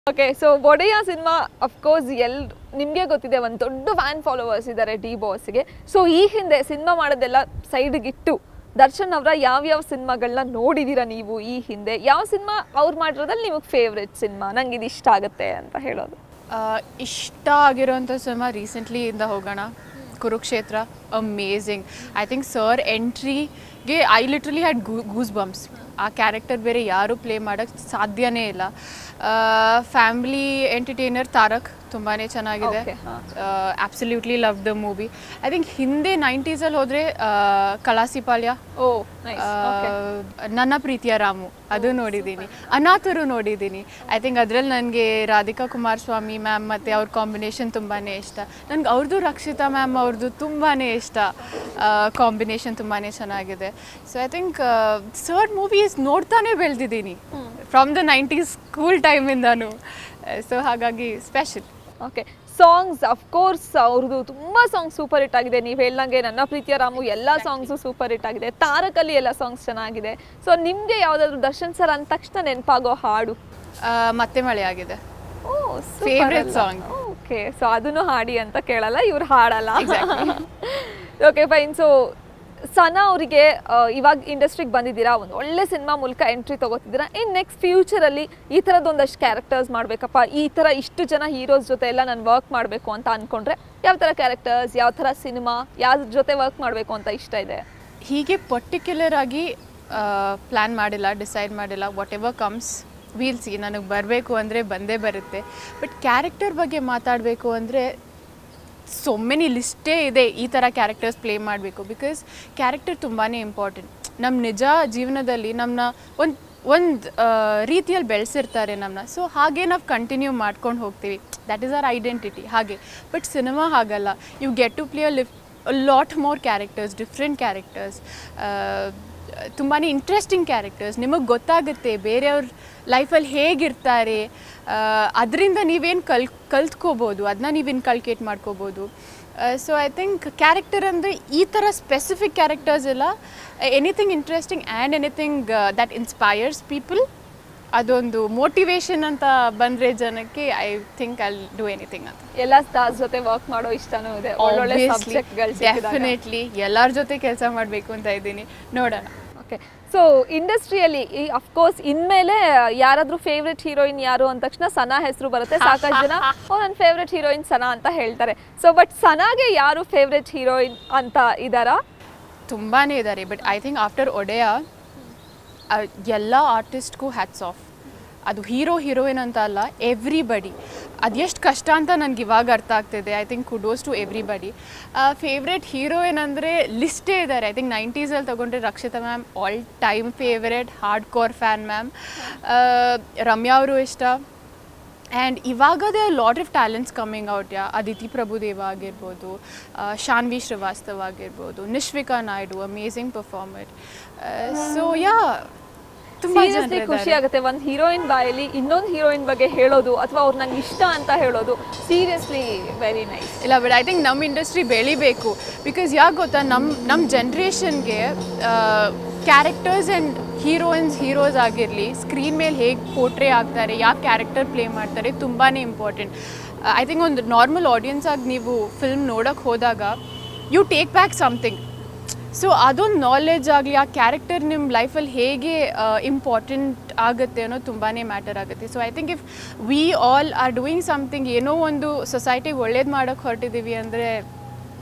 Okay so Odeya cinema of course ಎಲ್ ನಿಮಗೆ ಗೊತ್ತಿದೆ ಒಂದು ದೊಡ್ಡ ಫ್ಯಾನ್ ಫಾಲೋವರ್ಸ್ ಇದ್ದಾರೆ ಡಿ ಬಾಸ್ಗೆ ಸೊ ಈ ಹಿಂದೆ ಸಿನಿಮಾ ಮಾಡೋದೆಲ್ಲ ಸೈಡ್ಗಿಟ್ಟು ದರ್ಶನ್ ಅವರ ಯಾವ್ಯಾವ ಸಿನಿಮಾಗಳನ್ನ ನೋಡಿದ್ದೀರಾ ನೀವು ಈ ಹಿಂದೆ ಯಾವ ಸಿನಿಮಾ ಅವ್ರು ಮಾಡಿರೋದ್ರಲ್ಲಿ ನಿಮಗೆ ಫೇವ್ರೆಟ್ ಸಿನಿಮಾ ನಂಗೆ ಇದು ಇಷ್ಟ ಆಗುತ್ತೆ ಅಂತ ಹೇಳೋದು ಆ, ಇಷ್ಟ ಆಗಿರೋಂಥ ಸಿನಿಮಾ ರೀಸೆಂಟ್ಲಿ ಇಂದ ಹೋಗೋಣ Kurukshetra amazing I think sir ಎಂಟ್ರಿಗೆ I literally had goose bumps ಆ ಕ್ಯಾರೆಕ್ಟರ್ ಬೇರೆ ಯಾರೂ ಪ್ಲೇ ಮಾಡೋಕ್ಕೆ ಸಾಧ್ಯನೇ ಇಲ್ಲ ಫ್ಯಾಮಿಲಿ ಎಂಟರ್ಟೈನರ್ ತಾರಕ್ ತುಂಬಾ ಚೆನ್ನಾಗಿದೆ Okay, ಹಾ. Absolutely love the movie I think ಹಿಂದೆ ನೈಂಟೀಸಲ್ಲಿ ಹೋದರೆ ಕಲಾಸಿಪಾಳ್ಯ ಓ ನೈಸ್ ಆ, ನನ್ನ ಪ್ರೀತಿಯ ರಾಮು ಅದು ನೋಡಿದ್ದೀನಿ ಅನಾಥರು ನೋಡಿದ್ದೀನಿ ಐ ಥಿಂಕ್ ಅದರಲ್ಲಿ ನನಗೆ ರಾಧಿಕಾ ಕುಮಾರಸ್ವಾಮಿ ಮ್ಯಾಮ್ ಮತ್ತು ಅವ್ರ ಕಾಂಬಿನೇಷನ್ ತುಂಬಾ ಇಷ್ಟ ನನಗೆ ಅವ್ರದ್ದು ರಕ್ಷಿತಾ ಮ್ಯಾಮ್ ಅವ್ರದ್ದು ತುಂಬಾ ಇಷ್ಟ ಕಾಂಬಿನೇಷನ್ ತುಂಬಾ ಚೆನ್ನಾಗಿದೆ ಸೊ ಐ ಥಿಂಕ್ ಸರ್ಡ್ ಮೂವೀಸ್ ನೋಡ್ತಾನೆ ಬೆಳೆದಿದ್ದೀನಿ ಫ್ರಮ್ ದ ನೈಂಟೀಸ್ ಸ್ಕೂಲ್ ಟೈಮಿಂದನೂ ಸೊ ಹಾಗಾಗಿ ಸ್ಪೆಷಲ್ ಓಕೆ ಸಾಂಗ್ಸ್ ಅಫ್ಕೋರ್ಸ್ ಅವ್ರದ್ದು ತುಂಬ ಸಾಂಗ್ಸ್ ಸೂಪರ್ ಹಿಟ್ ಆಗಿದೆ ನೀವು ಹೇಳ್ದಂಗೆ ನನ್ನ ಪ್ರೀತಿಯ ರಾಮು ಎಲ್ಲ ಸಾಂಗ್ಸು ಸೂಪರ್ ಹಿಟ್ ಆಗಿದೆ ತಾರಕಲ್ಲಿ ಎಲ್ಲ ಸಾಂಗ್ಸ್ ಚೆನ್ನಾಗಿದೆ ಸೊ ನಿಮಗೆ ಯಾವುದಾದ್ರು ದರ್ಶನ್ ಸರ್ ಅಂದ ತಕ್ಷಣ ನೆನಪಾಗೋ ಹಾಡು ಮತ್ತೆ ಮಳೆ ಆಗಿದೆ ಓ Favourite song. ಓಕೆ ಸೊ ಅದನ್ನು ಹಾಡಿ ಅಂತ ಕೇಳಲ್ಲ ಇವ್ರು ಹಾಡಲ್ಲ ಓಕೆ ಫೈನ್ ಸೊ ಸನಾ ಅವರಿಗೆ ಇವಾಗ ಇಂಡಸ್ಟ್ರಿಗೆ ಬಂದಿದ್ದೀರಾ ಒಂದು ಒಳ್ಳೆ ಸಿನಿಮಾ ಮೂಲಕ ಎಂಟ್ರಿ ತಗೋತಿದ್ದೀರಾ ಇನ್ ನೆಕ್ಸ್ಟ್ ಫ್ಯೂಚರಲ್ಲಿ ಈ ಥರದ್ದು ಒಂದಷ್ಟು ಕ್ಯಾರೆಕ್ಟರ್ಸ್ ಮಾಡಬೇಕಪ್ಪ ಈ ಥರ ಇಷ್ಟು ಜನ ಹೀರೋಸ್ ಜೊತೆ ಎಲ್ಲ ನಾನು ವರ್ಕ್ ಮಾಡಬೇಕು ಅಂತ ಅಂದ್ಕೊಂಡ್ರೆ ಯಾವ ಥರ ಕ್ಯಾರೆಕ್ಟರ್ಸ್ ಯಾವ ಥರ ಸಿನಿಮಾ ಯಾವ್ದ್ರ ಜೊತೆ ವರ್ಕ್ ಮಾಡಬೇಕು ಅಂತ ಇಷ್ಟ ಇದೆ ಹೀಗೆ ಪರ್ಟಿಕ್ಯುಲರ್ ಆಗಿ ಪ್ಲ್ಯಾನ್ ಮಾಡಿಲ್ಲ ಡಿಸೈಡ್ ಮಾಡಿಲ್ಲ whatever comes we'll see ನನಗೆ ಬರಬೇಕು ಅಂದರೆ ಬಂದೇ ಬರುತ್ತೆ ಬಟ್ ಕ್ಯಾರೆಕ್ಟರ್ ಬಗ್ಗೆ ಮಾತಾಡಬೇಕು ಅಂದರೆ ಸೊ ಮೆನಿ ಲಿಸ್ಟೇ ಇದೆ ಈ ಥರ ಕ್ಯಾರೆಕ್ಟರ್ಸ್ ಪ್ಲೇ ಮಾಡಬೇಕು ಬಿಕಾಸ್ ಕ್ಯಾರೆಕ್ಟರ್ ತುಂಬಾ ಇಂಪಾರ್ಟೆಂಟ್ ನಮ್ಮ ನಿಜ ಜೀವನದಲ್ಲಿ ನಮ್ಮನ್ನ ಒಂದು ಒಂದು ರೀತಿಯಲ್ಲಿ ಬೆಳೆಸಿರ್ತಾರೆ ನಮ್ಮನ್ನ ಸೊ ಹಾಗೆ ನಾವು ಕಂಟಿನ್ಯೂ ಮಾಡ್ಕೊಂಡು ಹೋಗ್ತೀವಿ ದ್ಯಾಟ್ ಈಸ್ ಆರ್ ಐಡೆಂಟಿಟಿ ಹಾಗೆ ಬಟ್ ಸಿನಿಮಾ ಹಾಗಲ್ಲ you get to play a ಲಿಫ್ lot more characters different characters ತುಂಬಾ ಇಂಟ್ರೆಸ್ಟಿಂಗ್ ಕ್ಯಾರೆಕ್ಟರ್ಸ್ ನಿಮಗೆ ಗೊತ್ತಾಗುತ್ತೆ ಬೇರೆಯವ್ರ ಲೈಫಲ್ಲಿ ಹೇಗಿರ್ತಾರೆ ಅದರಿಂದ ನೀವೇನು ಕಲ್ ಕಲ್ತ್ಕೋಬೋದು ಅದನ್ನ ನೀವು ಇನ್ಕಲ್ಕೇಟ್ ಮಾಡ್ಕೋಬೋದು ಸೊ ಐ ಥಿಂಕ್ ಕ್ಯಾರೆಕ್ಟರ್ ಅಂದರೆ ಈ ಥರ ಸ್ಪೆಸಿಫಿಕ್ ಕ್ಯಾರೆಕ್ಟರ್ಸ್ ಇಲ್ಲ anything interesting and anything that inspires people ಅದೊಂದು ಮೋಟಿವೇಶನ್ ಅಂತ ಬಂದರೆ ಜನಕ್ಕೆ I think I do anything ಅಂತ ಎಲ್ಲ ಸ್ಟಾರ್ಸ್ ಜೊತೆ ವರ್ಕ್ ಮಾಡೋ ಇಷ್ಟನೂ ಇದೆ ಒಳ್ಳೊಳ್ಳೆ ಸಬ್ಜೆಕ್ಟ್ಗಳು ಡೆಫಿನೆಟ್ಲಿ ಎಲ್ಲರ ಜೊತೆ ಕೆಲಸ ಮಾಡಬೇಕು ಅಂತ ಇದ್ದೀನಿ ನೋಡೋಣ ಓಕೆ ಸೊ ಇಂಡಸ್ಟ್ರಿಯಲ್ಲಿ ಈ ಅಫ್ಕೋರ್ಸ್ ಇನ್ಮೇಲೆ ಯಾರಾದ್ರೂ ಫೇವ್ರೆಟ್ ಹೀರೋಯಿನ್ ಯಾರು ಅಂದ ತಕ್ಷಣ ಸನಾ ಹೆಸರು ಬರುತ್ತೆ ಸಾಕಷ್ಟು ಜನ ಓ ನನ್ನ ಫೇವ್ರೆಟ್ ಹೀರೋಯಿನ್ ಸನಾ ಅಂತ ಹೇಳ್ತಾರೆ ಸೊ ಬಟ್ ಸನಾಗೆ ಯಾರು ಫೇವ್ರೆಟ್ ಹೀರೋಯಿನ್ ಅಂತ ಇದ್ದಾರಾ ತುಂಬಾ ಇದ್ದಾರೆ but I think after Odeya ಎಲ್ಲ ಆರ್ಟಿಸ್ಟ್ಗೂ ಹ್ಯಾಟ್ಸ್ ಆಫ್ ಅದು ಹೀರೋ ಹೀರೋಯಿನ್ ಅಂತ ಅಲ್ಲ ಎವ್ರಿಬಡಿ ಅದೆಷ್ಟು ಕಷ್ಟ ಅಂತ ನನಗೆ ಇವಾಗ ಅರ್ಥ ಆಗ್ತಿದೆ I think kudos to everybody favourite heroine ಅಂದರೆ ಲಿಸ್ಟೇ ಇದ್ದಾರೆ ಐ ಥಿಂಕ್ ನೈಂಟೀಸಲ್ಲಿ ತೊಗೊಂಡ್ರೆ Rakshita ma'am all time favourite hardcore fan ma'am Ramya ಅವರು ಇಷ್ಟ ಆ್ಯಂಡ್ ಇವಾಗ they lot of talents coming out yeah Aditi Prabhudeva ಆಗಿರ್ಬೋದು ಆ, ಶಾನ್ವಿ ಶ್ರೀವಾಸ್ತವ್ ಆಗಿರ್ಬೋದು Nishvika Naidu amazing performer so yeah ತುಂಬ ಸೀರಿಯಸ್ಲಿ ಖುಷಿ ಆಗುತ್ತೆ ಒಂದು ಹೀರೋಯಿನ್ ಬಾಯಲ್ಲಿ ಇನ್ನೊಂದು ಹೀರೋಯಿನ್ ಬಗ್ಗೆ ಹೇಳೋದು ಅಥವಾ ಅವ್ರು ನಂಗೆ ಇಷ್ಟ ಅಂತ ಹೇಳೋದು ಸೀರಿಯಸ್ಲಿ ವೆರಿ ನೈಸ್ ಇಲ್ಲ ಬಟ್ ಐ ಥಿಂಕ್ ನಮ್ಮ ಇಂಡಸ್ಟ್ರಿ ಬೆಳಿಬೇಕು ಬಿಕಾಸ್ ಯಾಕೆ ಗೊತ್ತಾ ನಮ್ಮ ನಮ್ಮ ಜನ್ರೇಷನ್ಗೆ ಕ್ಯಾರೆಕ್ಟರ್ಸ್ ಆ್ಯಂಡ್ ಹೀರೋಯಿನ್ಸ್ ಹೀರೋಸ್ ಆಗಿರಲಿ ಸ್ಕ್ರೀನ್ ಮೇಲೆ ಹೇಗೆ ಪೋರ್ಟ್ರೇ ಆಗ್ತಾರೆ ಯಾವ ಕ್ಯಾರೆಕ್ಟರ್ ಪ್ಲೇ ಮಾಡ್ತಾರೆ ತುಂಬಾ ಇಂಪಾರ್ಟೆಂಟ್ ಐ ಥಿಂಕ್ ಒಂದು ನಾರ್ಮಲ್ ಆಡಿಯನ್ಸ್ ಆಗಿ ನೀವು ಫಿಲ್ಮ್ ನೋಡೋಕ್ಕೆ ಹೋದಾಗ you take back something so ಅದೊಂದು ನಾಲೆಜ್ ಆಗಲಿ ಆ ಕ್ಯಾರೆಕ್ಟರ್ ನಿಮ್ಮ ಲೈಫಲ್ಲಿ ಹೇಗೆ ಇಂಪಾರ್ಟೆಂಟ್ ಆಗುತ್ತೆ ಅನ್ನೋದು ತುಂಬಾ ಮ್ಯಾಟರ್ ಆಗುತ್ತೆ so I think if we all are doing something ಏನೋ ಒಂದು ಸೊಸೈಟಿಗೆ ಒಳ್ಳೇದು ಮಾಡೋಕ್ಕೆ ಹೊರಟಿದ್ದೀವಿ ಅಂದರೆ